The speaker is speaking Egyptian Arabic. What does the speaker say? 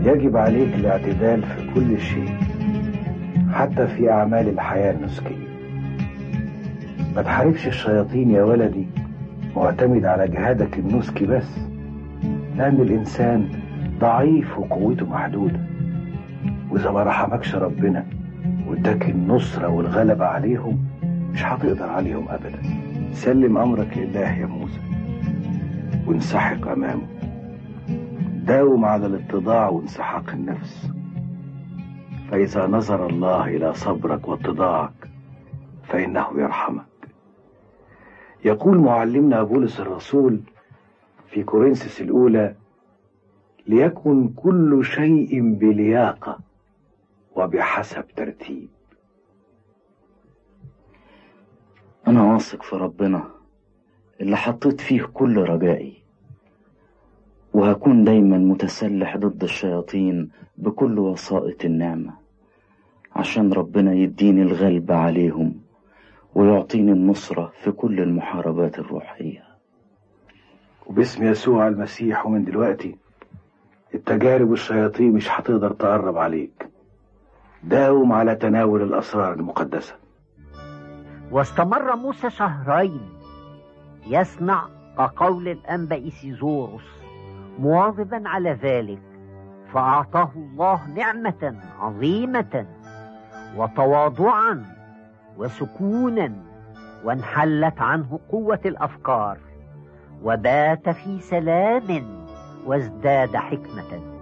يجب عليك الاعتدال في كل شيء حتى في أعمال الحياة النسكية ما تحاربش الشياطين يا ولدي معتمد على جهادك النسكي بس لأن الإنسان ضعيف وقوته محدودة وإذا ما رحمكش ربنا واداك النصرة والغلبة عليهم مش هتقدر عليهم أبدا سلم أمرك لله يا موسى وانسحق أمامه داوم على الاتضاع وانسحاق النفس فإذا نظر الله إلى صبرك واتضاعك فإنه يرحمك يقول معلمنا بولس الرسول في كورنثس الأولى ليكن كل شيء بلياقة وبحسب ترتيب أنا واثق في ربنا اللي حطيت فيه كل رجائي وهكون دايما متسلح ضد الشياطين بكل وسائط النعمة عشان ربنا يديني الغلبة عليهم ويعطيني النصرة في كل المحاربات الروحية وباسم يسوع المسيح ومن دلوقتي التجارب والشياطين مش هتقدر تقرب عليك داوم على تناول الأسرار المقدسة واستمر موسى شهرين يصنع كقول الأنبا إيسيزوروس مواظبا على ذلك فأعطاه الله نعمة عظيمة وتواضعا وسكونا وانحلت عنه قوة الأفكار وبات في سلام وازداد حكمة